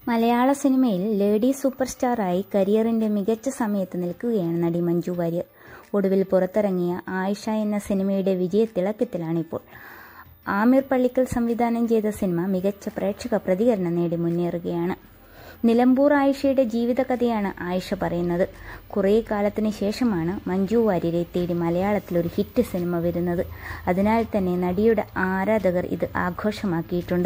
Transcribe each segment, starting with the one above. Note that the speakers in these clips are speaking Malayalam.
മലയാള സിനിമയിൽ ലേഡി സൂപ്പർ സ്റ്റാറായി കരിയറിന്റെ മികച്ച സമയത്ത് നിൽക്കുകയാണ് നടി മഞ്ജു വാര്യർ ഒടുവിൽ പുറത്തിറങ്ങിയ ആയിഷ എന്ന സിനിമയുടെ വിജയത്തിളക്കത്തിലാണിപ്പോൾ ആമിർ പള്ളിക്കൽ സംവിധാനം ചെയ്ത സിനിമ മികച്ച പ്രേക്ഷക പ്രതികരണം നേടി മുന്നേറുകയാണ് നിലമ്പൂർ ആയിഷയുടെ ജീവിതകഥയാണ് ആയിഷ പറയുന്നത് കുറേ കാലത്തിന് ശേഷമാണ് മഞ്ജു വാര്യരെ തേടി മലയാളത്തിൽ ഒരു ഹിറ്റ് സിനിമ വരുന്നത് അതിനാൽ തന്നെ നടിയുടെ ആരാധകർ ഇത് ആഘോഷമാക്കിയിട്ടുണ്ട്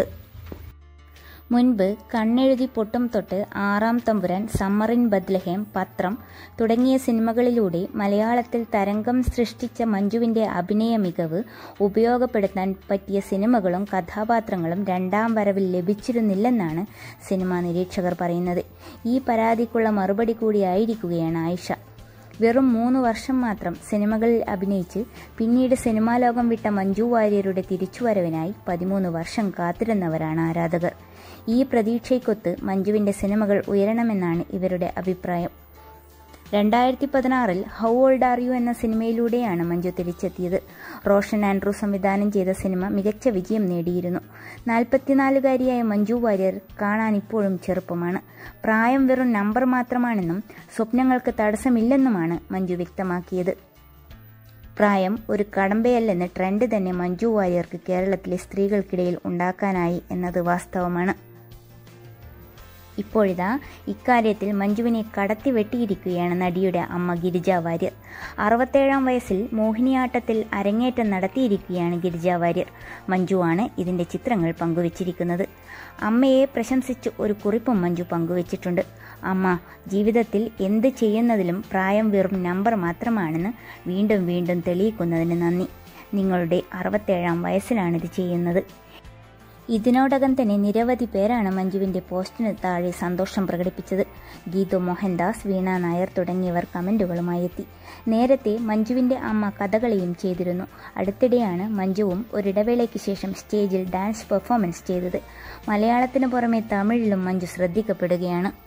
മുൻപ് കണ്ണെഴുതി പൊട്ടും തൊട്ട് ആറാം തമ്പുരാൻ സമ്മറിൻ ബദ്ലഹേം പത്രം തുടങ്ങിയ സിനിമകളിലൂടെ മലയാളത്തിൽ തരംഗം സൃഷ്ടിച്ച മഞ്ജുവിന്റെ അഭിനയ മികവ് ഉപയോഗപ്പെടുത്താൻ പറ്റിയ സിനിമകളും കഥാപാത്രങ്ങളും രണ്ടാം വരവിൽ ലഭിച്ചിരുന്നില്ലെന്നാണ് സിനിമാ നിരീക്ഷകർ പറയുന്നത് ഈ പരാതിക്കുള്ള മറുപടി കൂടിയായിരിക്കുകയാണ് ആയിഷ വെറും മൂന്ന് വർഷം മാത്രം സിനിമകളിൽ അഭിനയിച്ച് പിന്നീട് സിനിമാ ലോകം വിട്ട മഞ്ജു വാര്യരുടെ തിരിച്ചുവരവിനായി പതിമൂന്ന് വർഷം കാത്തിരുന്നവരാണ് ആരാധകർ ഈ പ്രതീക്ഷയ്ക്കൊത്ത് മഞ്ജുവിന്റെ സിനിമകൾ ഉയരണമെന്നാണ് ഇവരുടെ അഭിപ്രായം രണ്ടായിരത്തി പതിനാറിൽ ഹൗ ഓൾഡ് ആർ യു എന്ന സിനിമയിലൂടെയാണ് മഞ്ജു തിരിച്ചെത്തിയത് റോഷൻ ആൻഡ്രൂ സംവിധാനം ചെയ്ത സിനിമ മികച്ച വിജയം നേടിയിരുന്നു നാൽപ്പത്തിനാലുകാരിയായ മഞ്ജു വാര്യർ കാണാൻ ഇപ്പോഴും ചെറുപ്പമാണ് പ്രായം വെറും നമ്പർ മാത്രമാണെന്നും സ്വപ്നങ്ങൾക്ക് തടസ്സമില്ലെന്നുമാണ് മഞ്ജു വ്യക്തമാക്കിയത് പ്രായം ഒരു കടമ്പയല്ലെന്ന് ട്രെൻഡ് തന്നെ മഞ്ജു വാര്യർക്ക് കേരളത്തിലെ സ്ത്രീകൾക്കിടയിൽ ഉണ്ടാക്കാനായി എന്നത് വാസ്തവമാണ് ഇപ്പോഴിതാ ഇക്കാര്യത്തിൽ മഞ്ജുവിനെ കടത്തി വെട്ടിയിരിക്കുകയാണ് നടിയുടെ അമ്മ ഗിരിജ വാര്യർ അറുപത്തേഴാം വയസ്സിൽ മോഹിനിയാട്ടത്തിൽ അരങ്ങേറ്റം നടത്തിയിരിക്കുകയാണ് ഗിരിജ വാര്യർ മഞ്ജുവാണ് ഇതിന്റെ ചിത്രങ്ങൾ പങ്കുവച്ചിരിക്കുന്നത് അമ്മയെ പ്രശംസിച്ച് ഒരു കുറിപ്പും മഞ്ജു പങ്കുവച്ചിട്ടുണ്ട് അമ്മ ജീവിതത്തിൽ എന്ത് ചെയ്യുന്നതിലും പ്രായം വെറും നമ്പർ മാത്രമാണെന്ന് വീണ്ടും വീണ്ടും തെളിയിക്കുന്നതിന് നന്ദി നിങ്ങളുടെ അറുപത്തേഴാം വയസ്സിലാണിത് ചെയ്യുന്നത് ഇതിനോടകം തന്നെ നിരവധി പേരാണ് മഞ്ജുവിന്റെ പോസ്റ്റിന് താഴെ സന്തോഷം പ്രകടിപ്പിച്ചത് ഗീതു മോഹൻദാസ് വീണ നായർ തുടങ്ങിയവർ കമന്റുകളുമായി എത്തി നേരത്തെ മഞ്ജുവിന്റെ അമ്മ കഥകളിയും ചെയ്തിരുന്നു അടുത്തിടെയാണ് മഞ്ജുവും ഒരിടവേളയ്ക്ക് ശേഷം സ്റ്റേജിൽ ഡാൻസ് പെർഫോമൻസ് ചെയ്തത് മലയാളത്തിന് പുറമെ തമിഴിലും മഞ്ജു ശ്രദ്ധിക്കപ്പെടുകയാണ്